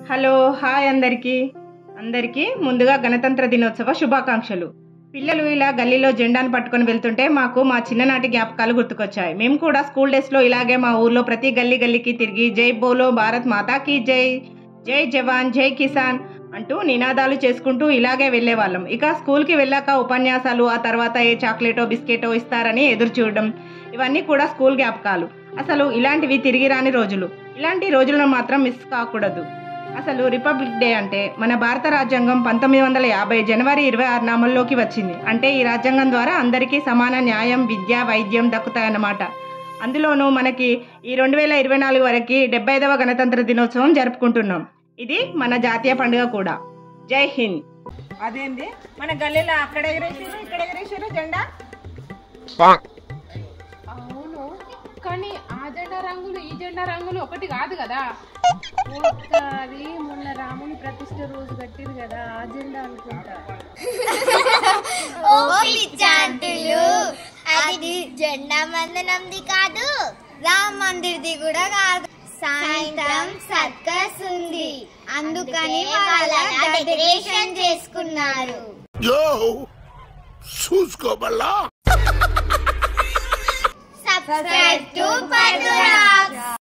hello hi అందరికీ అందరికీ ముందుగా గణతంత్ర దినోత్సవ శుభాకాంక్షలు పిల్లలు ఇలా గల్లీలో జెండాను పట్టుకొని వెళ్తుంటే మాకు మా చిన్ననాటి జ్ఞాపకాలు గుర్తుకొచ్చాయి మేము కూడా స్కూల్ డేస్లో ఇలాగే మా ఊర్లో ప్రతి గల్లీ గల్లీకి తిరిగి జై బోలో భారత్ మాతాకి జై జై జవాన్ జై కిసాన్ అంటూ నినాదాలు చేసుకుంటూ ఇలాగే వెళ్ళేవాళ్ళం ఇక స్కూల్కి వెళ్ళాక ఉపన్యాసాలు ఆ తర్వాత ఏ చాక్లెటో బిస్కెటో ఇస్తారని ఎదురు చూడడం ఇవన్నీ కూడా స్కూల్ జ్ఞాపకాలు అసలు ఇలాంటివి తిరిగి రాని రోజులు ఇలాంటి రోజులను మాత్రం మిస్ కాకూడదు అసలు రిపబ్లిక్ డే అంటే మన భారత రాజ్యాంగం పంతొమ్మిది వందల యాభై జనవరి ఇరవై ఆరు అమల్లోకి వచ్చింది అంటే ఈ రాజ్యాంగం ద్వారా అందరికీ సమాన న్యాయం విద్య వైద్యం దక్కుతాయన్నమాట అందులోనూ మనకి ఈ రెండు వేల ఇరవై నాలుగు వరకు డెబ్బై ఐదవ గణతంత్ర దినోత్సవం జరుపుకుంటున్నాం ఇది మన జాతీయ పండుగ కూడా జై హింద్ అదేంది మన గల్లీలో అక్కడ ఎగరేసారు ఇక్కడ ఎగరేసారు జెండా అవును కానీ ఆ జెండా రంగులు ఈ జెండా రంగులు ఒకటి కాదు కదా అది మొన్న రాముని ప్రతిష్ట రోజు కట్టిరు కదా ఆ జెండా అనుకుంటా ఓ పిచ్చాంటులు అది జెండా మందనంది కాదు రామ్ మందిర్ది కూడా కాదు సాయంత్రం సర్కస్ ఉంది అందుకని వాళ్ళ డెకరేషన్ చేసుకున్నారు యో చూసుకోబల్లా సబ్స్క్రైబ్ టు పడురా